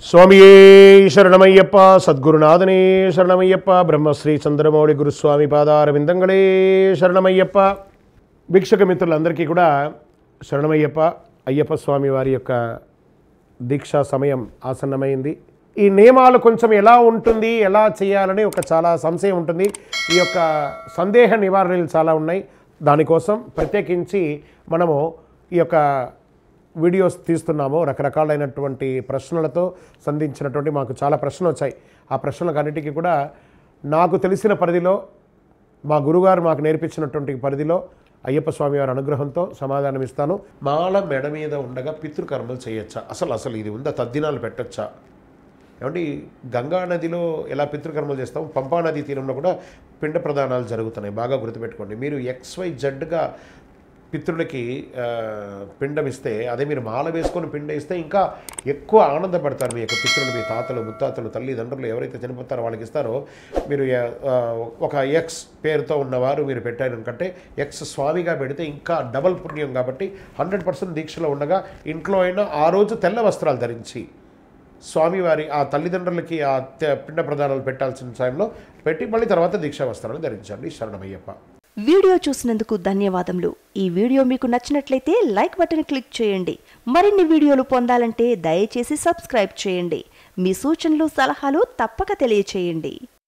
స్వామియే శరణమయ్యప్ప సద్గురునాథనే శరణమయ్యప్ప బ్రహ్మశ్రీ చంద్రమౌళి గురుస్వామి పాదారవిందంగళే శరణమయ్యప్ప భిక్షక మిత్రులందరికీ కూడా శరణమయ్యప్ప అయ్యప్ప స్వామి వారి యొక్క దీక్షా సమయం ఆసన్నమైంది ఈ నియమాలు కొంచెం ఎలా ఉంటుంది ఎలా చేయాలని ఒక చాలా సంశయం ఉంటుంది ఈ యొక్క సందేహ నివారణలు చాలా ఉన్నాయి దానికోసం ప్రత్యేకించి మనము ఈ యొక్క వీడియోస్ తీస్తున్నాము రకరకాలైనటువంటి ప్రశ్నలతో సంధించినటువంటి మాకు చాలా ప్రశ్నలు వచ్చాయి ఆ ప్రశ్నలకు అన్నిటికీ కూడా నాకు తెలిసిన పరిధిలో మా గురుగారు మాకు నేర్పించినటువంటి పరిధిలో అయ్యప్ప స్వామి వారి అనుగ్రహంతో సమాధానం ఇస్తాను మాల మెడ మీద ఉండగా పితృకర్మలు చేయొచ్చా అసలు అసలు ఇది ఉందా తద్దినాలు పెట్టొచ్చా ఏమంటే గంగా నదిలో ఎలా పితృకర్మలు చేస్తాం పంపా నది తీరంలో కూడా పిండ ప్రదానాలు జరుగుతున్నాయి బాగా గుర్తుపెట్టుకోండి మీరు ఎక్స్వై జడ్గా పితృలకి ఆ, పిండం ఇస్తే అదే మీరు మాల వేసుకొని పిండ ఇస్తే ఇంకా ఎక్కువ ఆనందపడతారు మీ యొక్క పితృలు మీ తాతలు ముత్తాతలు తల్లిదండ్రులు ఎవరైతే చనిపోతారో వాళ్ళకి ఇస్తారో మీరు ఎ- ఆ, ఒక ఎక్స్ పేరుతో ఉన్నవారు మీరు పెట్టారు కంటే ఎక్స్ స్వామిగా పెడితే ఇంకా డబల్ పుణ్యం కాబట్టి హండ్రెడ్ పర్సెంట్ దీక్షలో ఉండగా ఇంట్లో అయినా ఆ రోజు తెల్ల వస్త్రాలు ధరించి స్వామివారి ఆ తల్లిదండ్రులకి ఆ తె- పిండ ప్రదానాలు పెట్టాల్సిన సమయంలో పెట్టి మళ్ళీ తర్వాత దీక్షా వస్త్రాలు ధరించండి శరణమయ్యప్ప వీడియో చూసినందుకు ధన్యవాదములు ఈ వీడియో మీకు నచ్చినట్లయితే లైక్ బటన్ క్లిక్ చేయండి మరిన్ని వీడియోలు పొందాలంటే దయచేసి సబ్స్క్రైబ్ చేయండి మీ సూచనలు సలహాలు తప్పక తెలియచేయండి